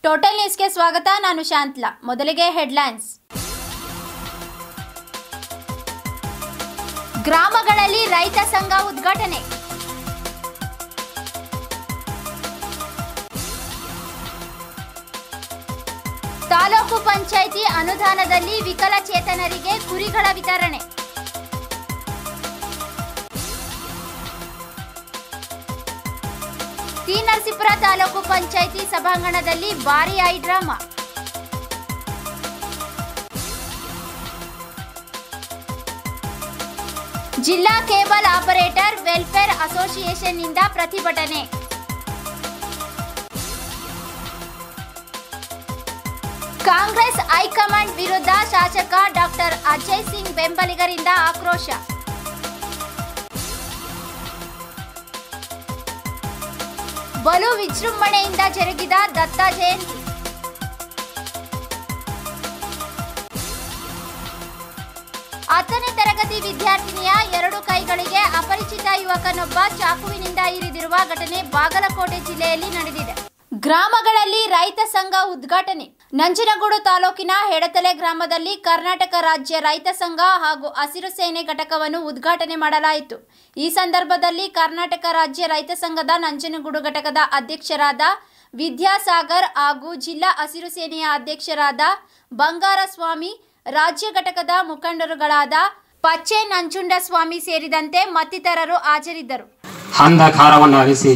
Total ನ್ಯೂಸ್ಗೆ ಸ್ವಾಗತ ನಾನು ಶಾಂತ್ಲಾ ಮೊದಲಿಗೆ ಹೆಡ್ಲೈನ್ಸ್ ಗ್ರಾಮಗಳಲ್ಲಿ ರೈತ ಸಂಘ ಉದ್ಘಾಟನೆ ತಾಲೂಕು ಪಂಚಾಯಿತಿ ಅನುದಾನದಲ್ಲಿ ವಿಕಲಚೇತನರಿಗೆ ಕುರಿಗಳ ವಿತರಣೆ ಟಿ ನರಸೀಪುರ ತಾಲೂಕು ಪಂಚಾಯಿತಿ ಸಭಾಂಗಣದಲ್ಲಿ ಭಾರಿ ಐ ಡ್ರಾಮಾ ಜಿಲ್ಲಾ ಕೇಬಲ್ ಆಪರೇಟರ್ ವೆಲ್ಫೇರ್ ಅಸೋಸಿಯೇಷನ್ನಿಂದ ಪ್ರತಿಭಟನೆ ಕಾಂಗ್ರೆಸ್ ಹೈಕಮಾಂಡ್ ವಿರುದ್ಧ ಶಾಸಕ ಡಾಕ್ಟರ್ ಅಜಯ್ ಸಿಂಗ್ ಬೆಂಬಲಿಗರಿಂದ ಆಕ್ರೋಶ ಬಲು ವಿಜೃಂಭಣೆಯಿಂದ ಜರುಗಿದ ದತ್ತ ಜಯಂತಿ ಹತ್ತನೇ ತರಗತಿ ವಿದ್ಯಾರ್ಥಿನಿಯ ಎರಡು ಕೈಗಳಿಗೆ ಅಪರಿಚಿತ ಯುವಕನೊಬ್ಬ ಚಾಕುವಿನಿಂದ ಇರಿದಿರುವ ಘಟನೆ ಬಾಗಲಕೋಟೆ ಜಿಲ್ಲೆಯಲ್ಲಿ ನಡೆದಿದೆ ಗ್ರಾಮಗಳಲ್ಲಿ ರೈತ ಸಂಘ ಉದ್ಘಾಟನೆ ನಂಜನಗೂಡು ತಾಲೂಕಿನ ಹೆಡತಲೆ ಗ್ರಾಮದಲ್ಲಿ ಕರ್ನಾಟಕ ರಾಜ್ಯ ರೈತ ಸಂಘ ಹಾಗೂ ಹಸಿರು ಸೇನೆ ಘಟಕವನ್ನು ಉದ್ಘಾಟನೆ ಮಾಡಲಾಯಿತು ಈ ಸಂದರ್ಭದಲ್ಲಿ ಕರ್ನಾಟಕ ರಾಜ್ಯ ರೈತ ಸಂಘದ ನಂಜನಗೂಡು ಘಟಕದ ಅಧ್ಯಕ್ಷರಾದ ವಿದ್ಯಾಸಾಗರ್ ಹಾಗೂ ಜಿಲ್ಲಾ ಹಸಿರು ಸೇನೆಯ ಅಧ್ಯಕ್ಷರಾದ ಬಂಗಾರಸ್ವಾಮಿ ರಾಜ್ಯ ಘಟಕದ ಮುಖಂಡರುಗಳಾದ ಪಚ್ಚೆ ನಂಜುಂಡಸ್ವಾಮಿ ಸೇರಿದಂತೆ ಮತ್ತಿತರರು ಹಾಜರಿದ್ದರು ಅಂಧಕಾರವನ್ನು ಅಳಿಸಿ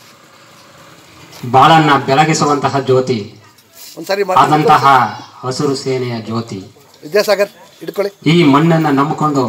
ಬಾಳನ್ನ ಬೆಳಗಿಸುವಂತಹ ಜ್ಯೋತಿ ಒಂದ್ಸರಿ ಆದಂತಹ ಹಸಿರು ಸೇನೆಯ ಜ್ಯೋತಿ ವಿದ್ಯಾಸಾಗರ್ ಹಿಡ್ಕೊಳ್ಳಿ ಈ ಮಣ್ಣನ್ನು ನಂಬಿಕೊಂಡು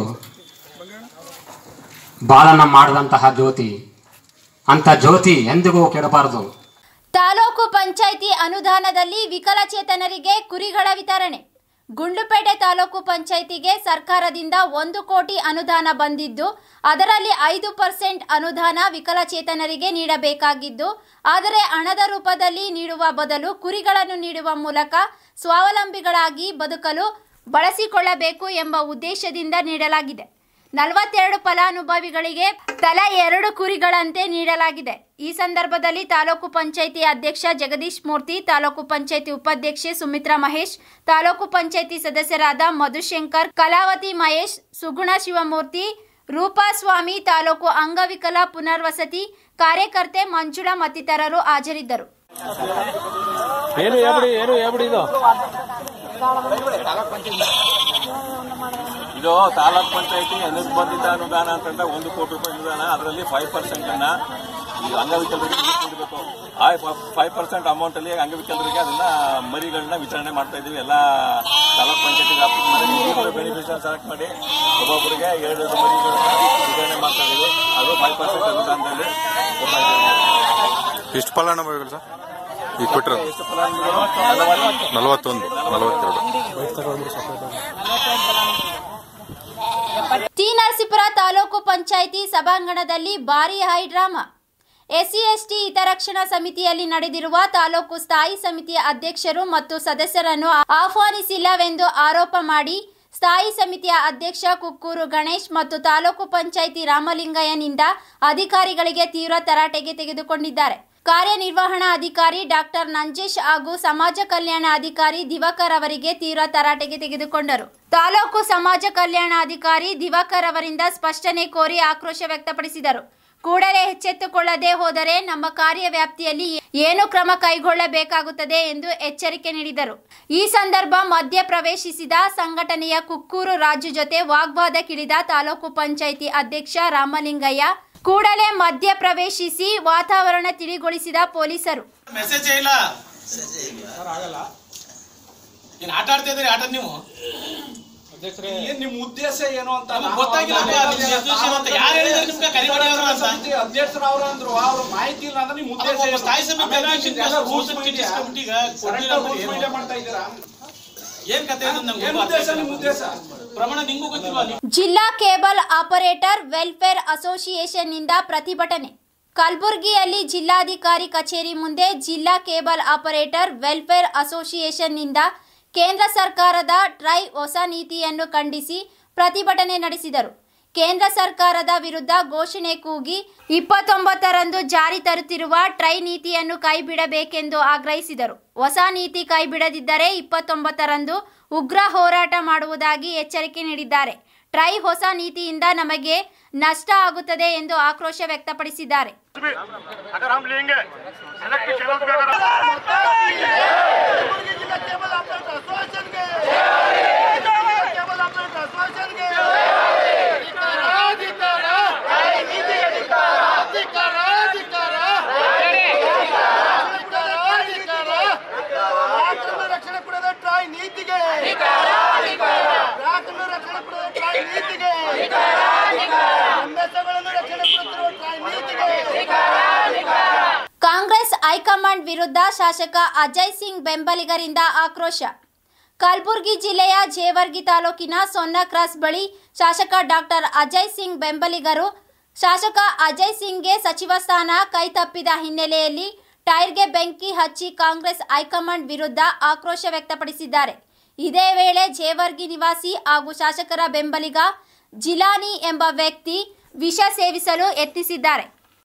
ಬಾಳನ್ನ ಮಾಡಿದಂತಹ ಜ್ಯೋತಿ ಅಂತ ಜ್ಯೋತಿ ಎಂದಿಗೂ ಕೆಡಬಾರದು ತಾಲೂಕು ಪಂಚಾಯಿತಿ ಅನುದಾನದಲ್ಲಿ ವಿಕಲಚೇತನರಿಗೆ ಕುರಿಗಳ ವಿತರಣೆ ಗುಂಡ್ಲುಪೇಟೆ ತಾಲೂಕು ಪಂಚಾಯಿತಿಗೆ ಸರ್ಕಾರದಿಂದ ಒಂದು ಕೋಟಿ ಅನುದಾನ ಬಂದಿದ್ದು ಅದರಲ್ಲಿ ಐದು ಪರ್ಸೆಂಟ್ ಅನುದಾನ ವಿಕಲಚೇತನರಿಗೆ ನೀಡಬೇಕಾಗಿದ್ದು ಆದರೆ ಹಣದ ರೂಪದಲ್ಲಿ ನೀಡುವ ಬದಲು ಕುರಿಗಳನ್ನು ನೀಡುವ ಮೂಲಕ ಸ್ವಾವಲಂಬಿಗಳಾಗಿ ಬದುಕಲು ಬಳಸಿಕೊಳ್ಳಬೇಕು ಎಂಬ ಉದ್ದೇಶದಿಂದ ನೀಡಲಾಗಿದೆ ನಲವತ್ತೆರಡು ಫಲಾನುಭವಿಗಳಿಗೆ ತಲಾ ಎರಡು ಕುರಿಗಳಂತೆ ನೀಡಲಾಗಿದೆ ಈ ಸಂದರ್ಭದಲ್ಲಿ ತಾಲೂಕು ಪಂಚಾಯಿತಿ ಅಧ್ಯಕ್ಷ ಜಗದೀಶ್ ಮೂರ್ತಿ ತಾಲೂಕು ಪಂಚಾಯಿತಿ ಉಪಾಧ್ಯಕ್ಷೆ ಸುಮಿತ್ರಾ ಮಹೇಶ್ ತಾಲೂಕು ಪಂಚಾಯಿತಿ ಸದಸ್ಯರಾದ ಮಧುಶಂಕರ್ ಕಲಾವತಿ ಮಹೇಶ್ ಸುಗುಣ ಶಿವಮೂರ್ತಿ ರೂಪಾಸ್ವಾಮಿ ತಾಲೂಕು ಅಂಗವಿಕಲ ಪುನರ್ವಸತಿ ಕಾರ್ಯಕರ್ತೆ ಮಂಜುಳಾ ಮತ್ತಿತರರು ಹಾಜರಿದ್ದರು ಏನು ಎಬಡಿ ಏನು ಎಬಡಿ ಇದು ಇದು ತಾಲೂಕ್ ಪಂಚಾಯತಿ ಅನುಬಂಧಿತ ಅನುದಾನ ಅಂತಂದ್ರೆ ಒಂದು ಕೋಟಿ ರೂಪಾಯಿ ಅನುದಾನ ಅದರಲ್ಲಿ ಫೈವ್ ಪರ್ಸೆಂಟ್ ಅನ್ನ ಈ ಅಂಗವಿಕಲರಿಗೆ ನೀಡಬೇಕು ಆ ಫೈವ್ ಪರ್ಸೆಂಟ್ ಅಮೌಂಟ್ ಅಲ್ಲಿ ಅಂಗವಿಕಲರಿಗೆ ಅದನ್ನ ಮರಿಗಳನ್ನ ವಿತರಣೆ ಮಾಡ್ತಾ ಇದೀವಿ ಎಲ್ಲ ತಾಲೂಕ್ ಪಂಚಾಯತಿ ಬೆನಿಫಿಷಿಯರ್ ಸೆಲೆಕ್ಟ್ ಮಾಡಿ ಒಬ್ಬೊಬ್ಬರಿಗೆ ಎರಡು ಎರಡು ಮರಿಗಳನ್ನ ವಿತರಣೆ ಮಾಡ್ತಾ ಇದೀವಿ ಅದು ಫೈವ್ ಪರ್ಸೆಂಟ್ ಅನುದಾನದಲ್ಲಿ ಕೊಡ್ತಾ ಇದ್ದೀವಿ. ಎಷ್ಟು ಫಲಾನುಭವಿಗಳು ಸರ್ ಈಗ ಕೊಟ್ಟಿರೋದು ಎಷ್ಟು ಫಲಾನುಭವಿಗಳು ನಲವತ್ತು ನಲವತ್ತೊಂದು ನಲವತ್ತೆರಡು ಟಿ ನರಸೀಪುರ ತಾಲೂಕು ಪಂಚಾಯಿತಿ ಸಭಾಂಗಣದಲ್ಲಿ ಭಾರಿ ಹೈ ಡ್ರಾಮಾ ಎಸ್ಸಿ ಎಸ್ಟಿ ಹಿತರಕ್ಷಣಾ ಸಮಿತಿಯಲ್ಲಿ ನಡೆದಿರುವ ತಾಲೂಕು ಸ್ಥಾಯಿ ಸಮಿತಿಯ ಅಧ್ಯಕ್ಷರು ಮತ್ತು ಸದಸ್ಯರನ್ನು ಆಹ್ವಾನಿಸಿಲ್ಲವೆಂದು ಆರೋಪ ಮಾಡಿ ಸ್ಥಾಯಿ ಸಮಿತಿಯ ಅಧ್ಯಕ್ಷ ಕುಕ್ಕೂರು ಗಣೇಶ್ ಮತ್ತು ತಾಲೂಕು ಪಂಚಾಯಿತಿ ರಾಮಲಿಂಗಯ್ಯನಿಂದ ಅಧಿಕಾರಿಗಳಿಗೆ ತೀವ್ರ ತರಾಟೆಗೆ ತೆಗೆದುಕೊಂಡಿದ್ದಾರೆ ಕಾರ್ಯನಿರ್ವಹಣಾ ಅಧಿಕಾರಿ ಡಾಕ್ಟರ್ ನಂಜೇಶ್ ಹಾಗೂ ಸಮಾಜ ಕಲ್ಯಾಣ ಅಧಿಕಾರಿ ದಿವಾಕರ್ ಅವರಿಗೆ ತೀವ್ರ ತರಾಟೆಗೆ ತೆಗೆದುಕೊಂಡರು ತಾಲೂಕು ಸಮಾಜ ಕಲ್ಯಾಣ ಅಧಿಕಾರಿ ದಿವಾಕರ್ ಅವರಿಂದ ಸ್ಪಷ್ಟನೆ ಕೋರಿ ಆಕ್ರೋಶ ವ್ಯಕ್ತಪಡಿಸಿದರು ಕೂಡಲೇ ಎಚ್ಚೆತ್ತುಕೊಳ್ಳದೆ ಹೋದರೆ ನಮ್ಮ ಕಾರ್ಯವ್ಯಾಪ್ತಿಯಲ್ಲಿ ಏನು ಕ್ರಮ ಕೈಗೊಳ್ಳಬೇಕಾಗುತ್ತದೆ ಎಂದು ಎಚ್ಚರಿಕೆ ನೀಡಿದರು ಈ ಸಂದರ್ಭ ಮಧ್ಯ ಪ್ರವೇಶಿಸಿದ ಸಂಘಟನೆಯ ಕುಕ್ಕೂರು ರಾಜು ಜೊತೆ ವಾಗ್ವಾದಕ್ಕಿಳಿದ ತಾಲೂಕು ಪಂಚಾಯಿತಿ ಅಧ್ಯಕ್ಷ ರಾಮಲಿಂಗಯ್ಯ ಕೂಡಲೇ ಮಧ್ಯ ಪ್ರವೇಶಿಸಿ ವಾತಾವರಣ ತಿಳಿಗೊಳಿಸಿದ ಪೊಲೀಸರು ಮೆಸೇಜ್ ಇಲ್ಲ ಏನ್ ಆಟ ಆಡ್ತಾ ಇದ್ರಿ ಆಟ ನೀವು ಏನ್ ನಿಮ್ ಉದ್ದೇಶ ಏನು ಅಂತ ನಮ್ಗ್ ಗೊತ್ತಾಗಿಲ್ಲ ಅಪ್ಪ, ನಿಮ್ association ಅಂತ ಯಾರ್ ಹೇಳಿದ್ರು ನಿಮ್ಗೆ ಕರಿಬೇಡಿ ಅವ್ರು ಅಂತ? ಅಧ್ಯಕ್ಷರು ಅವ್ರು ಅಂದ್ರು ಅವ್ರ ಮಾಹಿತಿ ಇಲ್ಲ ಅಂದ್ರೆ ನಿಮ್ ಉದ್ದೇಶ ಒಬ್ಬ ಏನು? ಸ್ಥಾಯಿ ಸಮಿತಿ ಆಮೇಲೆ ಅಧ್ಯಕ್ಷನಿಗೆ ಇದೆಲ್ಲ rules rules and ಇದೆಯಾ? duties committee ಗೆ Correct ಕೊಟ್ಟಿಲ್ಲ ಆಗಿ ಅಂದ್ರೆ rules ಏನು? follow ಮಾಡ್ತಾ ಇದ್ದೀರಾ ಏನ್ ಕತೆ ಇದು ನಮ್ಗೆ ಏನ್ ಗೊತ್ತಾಗ್ತಾ ಉದ್ದೇಶ ಇಲ್ಲ. ನಿಮ್ ಉದ್ದೇಶ ಪ್ರಮಾಣ ನಿಂಗೂ ಗೊತ್ತಿಲ್ವಾ ನೀವು ಜಿಲ್ಲಾ ಕೇಬಲ್ ಆಪರೇಟರ್ ವೆಲ್ಫೇರ್ ಅಸೋಸಿಯೇಷನ್ನಿಂದ ಪ್ರತಿಭಟನೆ ಕಲಬುರಗಿಯಲ್ಲಿ ಜಿಲ್ಲಾಧಿಕಾರಿ ಕಚೇರಿ ಮುಂದೆ ಜಿಲ್ಲಾ ಕೇಬಲ್ ಆಪರೇಟರ್ ವೆಲ್ಫೇರ್ ಅಸೋಸಿಯೇಷನ್ನಿಂದ ಕೇಂದ್ರ ಸರ್ಕಾರದ ಟ್ರೈ ಹೊಸ ನೀತಿಯನ್ನು ಖಂಡಿಸಿ ಪ್ರತಿಭಟನೆ ನಡೆಸಿದರು ಕೇಂದ್ರ ಸರ್ಕಾರದ ವಿರುದ್ಧ ಘೋಷಣೆ ಕೂಗಿ ಇಪ್ಪತ್ತೊಂಬತ್ತರಂದು ಜಾರಿ ತರುತ್ತಿರುವ ಟ್ರೈ ನೀತಿಯನ್ನು ಕೈಬಿಡಬೇಕೆಂದು ಆಗ್ರಹಿಸಿದರು ಹೊಸ ನೀತಿ ಕೈಬಿಡದಿದ್ದರೆ ಇಪ್ಪತ್ತೊಂಬತ್ತರಂದು ಉಗ್ರ ಹೋರಾಟ ಮಾಡುವುದಾಗಿ ಎಚ್ಚರಿಕೆ ನೀಡಿದ್ದಾರೆ ಟ್ರೈ ಹೊಸ ನೀತಿಯಿಂದ ನಮಗೆ ನಷ್ಟ ಆಗುತ್ತದೆ ಎಂದು ಆಕ್ರೋಶ ವ್ಯಕ್ತಪಡಿಸಿದ್ದಾರೆ अगर हम लेंगे सेलेक्ट चैनल पे अगर ರಕ್ಷಣೆ ಕೊಡೋದ ಟ್ರಾಯ್ ನೀತಿಗೆ ಗ್ರಾಹಕರನ್ನು ರಕ್ಷಣೆ ಕೊಡೋದ ಟ್ರಾಯ್ ನೀತಿಗೆ ಸಂದೇಶಗಳನ್ನು ರಕ್ಷಣೆ ಕೊಡುತ್ತಿರುವ ಟ್ರಾಯ್ ನೀತಿಗೆ ಕಾಂಗ್ರೆಸ್ ಹೈಕಮಾಂಡ್ ವಿರುದ್ಧ ಶಾಸಕ ಅಜಯ್ ಸಿಂಗ್ ಬೆಂಬಲಿಗರಿಂದ ಆಕ್ರೋಶ ಕಲಬುರಗಿ ಜಿಲ್ಲೆಯ ಜೇವರ್ಗಿ ತಾಲೂಕಿನ ಸೊನ್ನ ಕ್ರಾಸ್ ಬಳಿ ಶಾಸಕ ಡಾಕ್ಟರ್ ಅಜಯ್ ಸಿಂಗ್ ಬೆಂಬಲಿಗರು ಶಾಸಕ ಅಜಯ್ ಸಿಂಗ್ಗೆ ಸಚಿವ ಸ್ಥಾನ ಕೈತಪ್ಪಿದ ಹಿನ್ನೆಲೆಯಲ್ಲಿ ಟೈರ್ಗೆ ಬೆಂಕಿ ಹಚ್ಚಿ ಕಾಂಗ್ರೆಸ್ ಹೈಕಮಾಂಡ್ ವಿರುದ್ಧ ಆಕ್ರೋಶ ವ್ಯಕ್ತಪಡಿಸಿದ್ದಾರೆ ಇದೇ ವೇಳೆ ಜೇವರ್ಗಿ ನಿವಾಸಿ ಹಾಗೂ ಶಾಸಕರ ಬೆಂಬಲಿಗ ಜಿಲಾನಿ ಎಂಬ ವ್ಯಕ್ತಿ ವಿಷ ಸೇವಿಸಲು ಯತ್ನಿಸಿದ್ದಾರೆ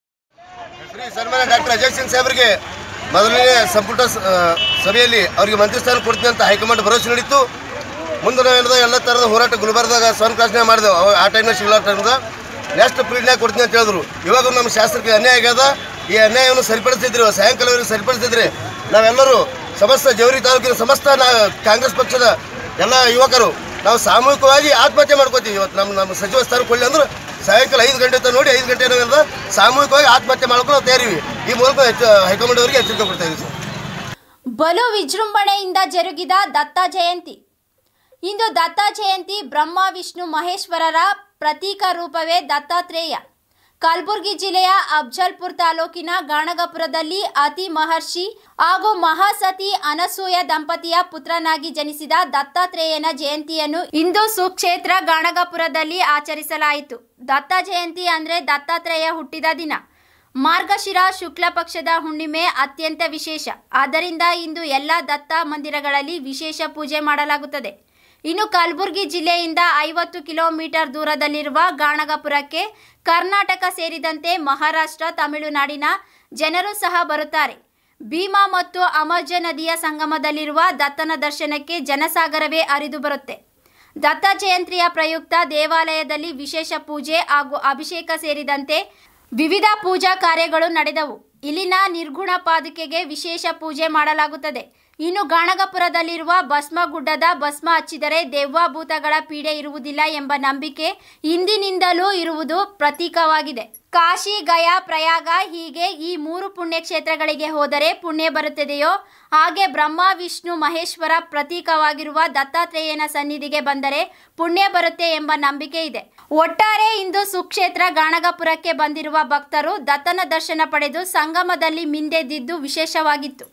ಶ್ರೀ ಸನ್ಮಾನ್ಯ ಡಾಕ್ಟರ್ ಅಜಯ್ ಸಿಂಗ್ ಸಾಹೇಬರಿಗೆ ಮೊದಲನೇ ಸಂಪುಟ ಸ- ಆ, ಸಭೆಯಲ್ಲಿ ಅವರಿಗೆ ಮಂತ್ರಿ ಸ್ಥಾನ ಕೊಡ್ತೀನಿ ಅಂತ ಹೈಕಮಾಂಡ್ ಭರವಸೆ ನೀಡಿತ್ತು ಮುಂದೆ ನಾವೇನದ ಎಲ್ಲ ಥರದ ಹೋರಾಟ ಗುಲ್ಬರ್ದಾಗ ಸೊನ್ ಕ್ಲಾಸ್ನಾಗ ಮಾಡಿದೆವು ಅವ ಆ ಟೈಮ್ನಾಗ ಸಿಗ್ಲಾ ಟೈಮ್ದಾಗ ನೆಕ್ಸ್ಟ್ ಪೀರಿಯಡ್ನಾಗ ಕೊಡ್ತೀನಿ ಅಂತ ಹೇಳಿದ್ರು ಇವಾಗ ನಮ್ಮ ಶಾಸಕರಿಗೆ ಅನ್ಯಾಯ ಆಗ್ಯದ ಈ ಅನ್ಯಾಯವನ್ನು ಸರಿಪಡಿಸಿದ್ರಿ ಸಾಯಂಕಾಲವರೆಗೆ ಸರಿಪಡಿಸಿದ್ರಿ ನಾವೆಲ್ಲರೂ ಸಮಸ್ತ ಜವರಿ ತಾಲೂಕಿನ ಸಮಸ್ತ ನಾ ಕಾಂಗ್ರೆಸ್ ಪಕ್ಷದ ಎಲ್ಲ ಯುವಕರು ನಾವು ಸಾಮೂಹಿಕವಾಗಿ ಆತ್ಮಹತ್ಯೆ ಮಾಡ್ಕೋತೀವಿ ಇವತ್ತು ನಮ್ಮ ನಮ್ಮ ಸಚಿವ ಸ್ಥಾನ ಕೊಡಲಿ ಅಂದ್ರೆ ಸಾಯಂಕಾಲ ಐದು ಗಂಟೆ ತನಕ ನೋಡಿ ಐದು ಗಂಟೆ ಏನಾಗಲ್ಲ ಸಾಮೂಹಿಕವಾಗಿ ಆತ್ಮಹತ್ಯೆ ಮಾಡ್ಕೊಂಡು ನಾವು ತಯಾರಿವಿ ಈ ಮೂಲಕ ಹೆಚ್ಚು ಹೈಕಮಾಂಡ್ ಅವರಿಗೆ ಎಚ್ಚರಿಕೆ ಕೊಡ್ತಾ ಇದ್ದೀವಿ ಸರ್ ಬಲು ವಿಜೃಂಭಣೆಯಿಂದ ಜರುಗಿದ ದತ್ತ ಜಯಂತಿ ಇಂದು ದತ್ತ ಜಯಂತಿ ಬ್ರಹ್ಮ ವಿಷ್ಣು ಮಹೇಶ್ವರರ ಪ್ರತೀಕ ರೂಪವೇ ದತ್ತಾತ್ರೇಯ ಕಲಬುರಗಿ ಜಿಲ್ಲೆಯ ಅಫ್ಜಲ್ಪುರ್ ತಾಲೂಕಿನ ಗಾಣಗಪುರದಲ್ಲಿ ಅತಿ ಮಹರ್ಷಿ ಹಾಗೂ ಮಹಾಸತಿ ಅನಸೂಯ ದಂಪತಿಯ ಪುತ್ರನಾಗಿ ಜನಿಸಿದ ದತ್ತಾತ್ರೇಯನ ಜಯಂತಿಯನ್ನು ಇಂದು ಸುಕ್ಷೇತ್ರ ಗಾಣಗಪುರದಲ್ಲಿ ಆಚರಿಸಲಾಯಿತು ದತ್ತ ಜಯಂತಿ ಅಂದ್ರೆ ದತ್ತಾತ್ರೇಯ ಹುಟ್ಟಿದ ದಿನ ಮಾರ್ಗಶಿರ ಶುಕ್ಲ ಪಕ್ಷದ ಹುಣ್ಣಿಮೆ ಅತ್ಯಂತ ವಿಶೇಷ ಆದ್ದರಿಂದ ಇಂದು ಎಲ್ಲ ದತ್ತ ಮಂದಿರಗಳಲ್ಲಿ ವಿಶೇಷ ಪೂಜೆ ಮಾಡಲಾಗುತ್ತದೆ ಇನ್ನು ಕಲಬುರಗಿ ಜಿಲ್ಲೆಯಿಂದ ಐವತ್ತು ಕಿಲೋಮೀಟರ್ ದೂರದಲ್ಲಿರುವ ಗಾಣಗಪುರಕ್ಕೆ ಕರ್ನಾಟಕ ಸೇರಿದಂತೆ ಮಹಾರಾಷ್ಟ್ರ ತಮಿಳುನಾಡಿನ ಜನರು ಸಹ ಬರುತ್ತಾರೆ ಭೀಮಾ ಮತ್ತು ಅಮರ್ಜ ನದಿಯ ಸಂಗಮದಲ್ಲಿರುವ ದತ್ತನ ದರ್ಶನಕ್ಕೆ ಜನಸಾಗರವೇ ಹರಿದು ಬರುತ್ತೆ ದತ್ತ ಜಯಂತಿಯ ಪ್ರಯುಕ್ತ ದೇವಾಲಯದಲ್ಲಿ ವಿಶೇಷ ಪೂಜೆ ಹಾಗೂ ಅಭಿಷೇಕ ಸೇರಿದಂತೆ ವಿವಿಧ ಪೂಜಾ ಕಾರ್ಯಗಳು ನಡೆದವು ಇಲ್ಲಿನ ನಿರ್ಗುಣ ಪಾದುಕೆಗೆ ವಿಶೇಷ ಪೂಜೆ ಮಾಡಲಾಗುತ್ತದೆ ಇನ್ನು ಗಾಣಗಪುರದಲ್ಲಿರುವ ಭಸ್ಮ ಗುಡ್ಡದ ಭಸ್ಮ ಹಚ್ಚಿದರೆ ದೆವ್ವಭೂತಗಳ ಪೀಡೆ ಇರುವುದಿಲ್ಲ ಎಂಬ ನಂಬಿಕೆ ಇಂದಿನಿಂದಲೂ ಇರುವುದು ಪ್ರತೀಕವಾಗಿದೆ ಕಾಶಿ ಗಯಾ ಪ್ರಯಾಗ ಹೀಗೆ ಈ ಮೂರು ಪುಣ್ಯಕ್ಷೇತ್ರಗಳಿಗೆ ಹೋದರೆ ಪುಣ್ಯ ಬರುತ್ತದೆಯೋ ಹಾಗೆ ಬ್ರಹ್ಮ ವಿಷ್ಣು ಮಹೇಶ್ವರ ಪ್ರತೀಕವಾಗಿರುವ ದತ್ತಾತ್ರೇಯನ ಸನ್ನಿಧಿಗೆ ಬಂದರೆ ಪುಣ್ಯ ಬರುತ್ತೆ ಎಂಬ ನಂಬಿಕೆ ಇದೆ ಒಟ್ಟಾರೆ ಇಂದು ಸುಕ್ಷೇತ್ರ ಗಾಣಗಪುರಕ್ಕೆ ಬಂದಿರುವ ಭಕ್ತರು ದತ್ತನ ದರ್ಶನ ಪಡೆದು ಸಂಗಮದಲ್ಲಿ ಮಿಂದೆದ್ದಿದ್ದು ವಿಶೇಷವಾಗಿತ್ತು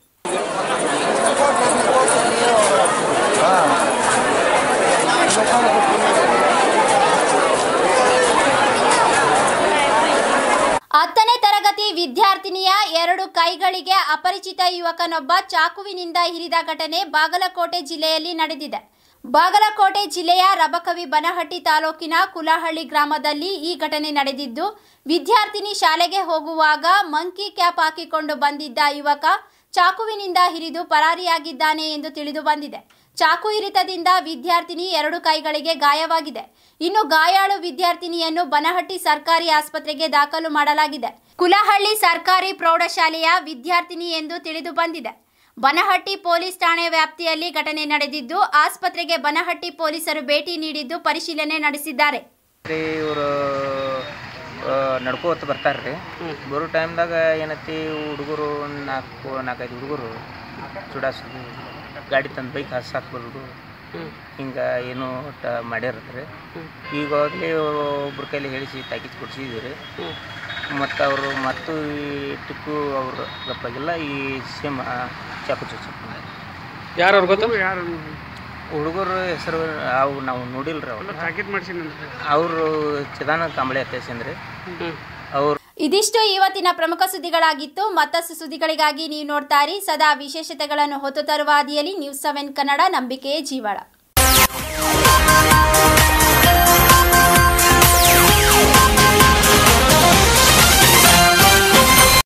ಹತ್ತನೇ ತರಗತಿ ವಿದ್ಯಾರ್ಥಿನಿಯ ಎರಡು ಕೈಗಳಿಗೆ ಅಪರಿಚಿತ ಯುವಕನೊಬ್ಬ ಚಾಕುವಿನಿಂದ ಇರಿದ ಘಟನೆ ಬಾಗಲಕೋಟೆ ಜಿಲ್ಲೆಯಲ್ಲಿ ನಡೆದಿದೆ ಬಾಗಲಕೋಟೆ ಜಿಲ್ಲೆಯ ರಬಕವಿ ಬನಹಟ್ಟಿ ತಾಲೂಕಿನ ಕುಲಹಳ್ಳಿ ಗ್ರಾಮದಲ್ಲಿ ಈ ಘಟನೆ ನಡೆದಿದ್ದು ವಿದ್ಯಾರ್ಥಿನಿ ಶಾಲೆಗೆ ಹೋಗುವಾಗ ಮಂಕಿ ಕ್ಯಾಪ್ ಹಾಕಿಕೊಂಡು ಬಂದಿದ್ದ ಯುವಕ ಚಾಕುವಿನಿಂದ ಹಿರಿದು ಪರಾರಿಯಾಗಿದ್ದಾನೆ ಎಂದು ತಿಳಿದು ಬಂದಿದೆ ಚಾಕು ಇರಿತದಿಂದ ವಿದ್ಯಾರ್ಥಿನಿ ಎರಡು ಕೈಗಳಿಗೆ ಗಾಯವಾಗಿದೆ ಇನ್ನು ಗಾಯಾಳು ವಿದ್ಯಾರ್ಥಿನಿಯನ್ನು ಬನಹಟ್ಟಿ ಸರ್ಕಾರಿ ಆಸ್ಪತ್ರೆಗೆ ದಾಖಲು ಮಾಡಲಾಗಿದೆ ಕುಲಹಳ್ಳಿ ಸರ್ಕಾರಿ ಪ್ರೌಢಶಾಲೆಯ ವಿದ್ಯಾರ್ಥಿನಿ ಎಂದು ತಿಳಿದು ಬಂದಿದೆ ಬನಹಟ್ಟಿ ಪೊಲೀಸ್ ಠಾಣೆ ವ್ಯಾಪ್ತಿಯಲ್ಲಿ ಘಟನೆ ನಡೆದಿದ್ದು ಆಸ್ಪತ್ರೆಗೆ ಬನಹಟ್ಟಿ ಪೊಲೀಸರು ಭೇಟಿ ನೀಡಿದ್ದು ಪರಿಶೀಲನೆ ನಡೆಸಿದ್ದಾರೆ ಇವರು ನಡ್ಕೋತ ಬರ್ತಾರ್ರಿ ಬರೋ ಟೈಮ್ದಾಗ ಏನೈತಿ ಹುಡುಗರು ನಾಲ್ಕು ನಾಲ್ಕೈದು ಹುಡುಗರು ಚುಡಾಸೋದು ಗಾಡಿ ತಂದು ಬೈಕ್ ಹಸ್ಸಾಕ್ ಬರೋದು ಹಿಂಗೆ ಏನೋ ಒಟ್ಟು ಮಾಡ್ಯಾರತ್ರಿ ಈಗಾಗಲೇ ಒಬ್ರ ಕೈಲಿ ಹೇಳಿಸಿ ತಾಕೀತು ಕೊಡ್ಸಿದ್ದೀವಿ ರೀ ಮತ್ತು ಅವರು ಮತ್ತು ಈ ಟಿಕ್ಕು ಅವರು ಗಪ್ಪಾಗಿಲ್ಲ ಈ ಸೇಮ್ ಚಾಕು ಚುಚ್ಚು ಯಾರು ಗೊತ್ತ ಹುಡುಗರ ಹೆಸರು ಅವು ನಾವು ನೋಡಿಲ್ರಿ ಅವ್ರು ತಾಕೀತು ಅವರು ಚಿದಾನಂದ ಕಾಂಬಳೆ ಅತ್ಯಾಸಂದ್ರಿ ಅವ್ರು ಇದಿಷ್ಟು ಇವತ್ತಿನ ಪ್ರಮುಖ ಸುದ್ದಿಗಳಾಗಿತ್ತು ಮತ್ತಷ್ಟು ಸುದ್ದಿಗಳಿಗಾಗಿ ನೀವು ನೋಡ್ತಾ ಇರಿ ಸದಾ ವಿಶೇಷತೆಗಳನ್ನು ಹೊತ್ತು ತರುವ ಹಾದಿಯಲ್ಲಿ ನ್ಯೂಸ್ ಸೆವೆನ್ ಕನ್ನಡ ನಂಬಿಕೆಯೇ ಜೀವಾಳ